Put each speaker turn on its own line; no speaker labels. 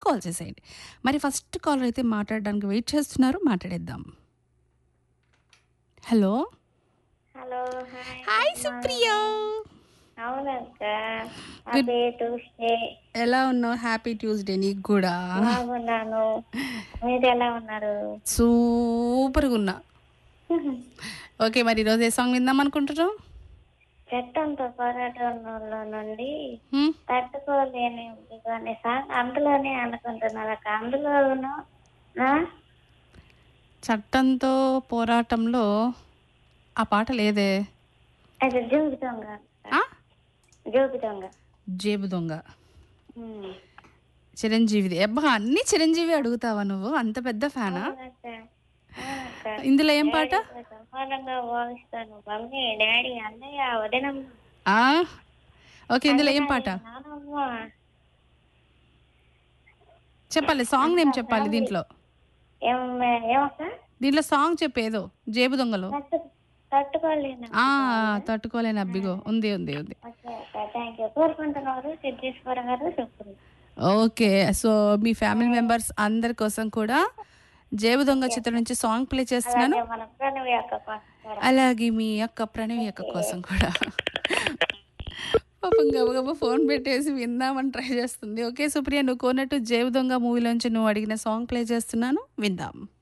Call చేసేయండి మరి first caller అయితే మాట్లాడడానికి వెయిట్ చేస్తున్నారు మాట్లాడేద్దాం hello
hello hi
hi Supriya
అవునక్క అదే ట్యూస్డే
ఎలా ఉన్నావు హ్యాపీ ట్యూస్డే నీకు కూడా
బాగున్నాను మీరు ఎలా ఉన్నారు
సూపర్గా ఉన్నా ఓకే మరి ఈరోజు ఏ సాంగ్ విందాం అనుకుంటున్నావు
చట్టంతో పోరాటంలో నుండి
హ్మ్?
తట్టుకోలేని అనే సాంగ్ అందులోనే అనుకుంటున్నారు అక్క అందులోను ఆ?
చట్టంతో పోరాటంలో ఆ పాట లేదే
అది జోబి దొంగ
ఆ?
జోబి దొంగ
జేబు దొంగ
ఉమ్.
చిరంజీవిది అబ్బా అన్ని చిరంజీవి అడుగుతావా నువ్వు అంత పెద్ద ఫ్యానా
అవునక్క. అవునక్క.
ఇందులో ఏం పాట
సమానంగా భావిస్తాను మమ్మీ డాడీ అన్నయ్య వదినమ్మ
ఆ ఓకే ఇందులో ఏం పాట
నానమ్మ
చెప్పాలి సాంగ్ నేమ్ చెప్పాలి దీంట్లో
ఏం ఏమక్క
దీంట్లో సాంగ్ చెప్పు ఏదో జేబు దొంగలో
తట్టు తట్టుకోలేను
ఆ తట్టుకోలేని అబ్బిగో ఉంది ఉంది ఉంది
ఓకే అక్క థ్యాంక్ యూ కోరుకుంటున్నారు సిద్ధేశ్వర గారు చెప్తుంది
ఓకే సో మీ ఫ్యామిలీ మెంబర్స్ అందరి కోసం కూడా జేబు దొంగ చిత్రం నుంచి సాంగ్ ప్లే చేస్తున్నాను
అలాగే మన ప్రణవి అక్క పాస్తారు
అలాగే మీ అక్క ప్రణవి అక్క కోసం కూడా పాపం గబగబా ఫోన్ పెట్టేసి విందామని ట్రై చేస్తుంది ఓకే సుప్రియ నువ్వు కోనట్టు జేబు దొంగ మూవీలోంచి నువ్వు అడిగిన సాంగ్ ప్లే చేస్తున్నాను విందాం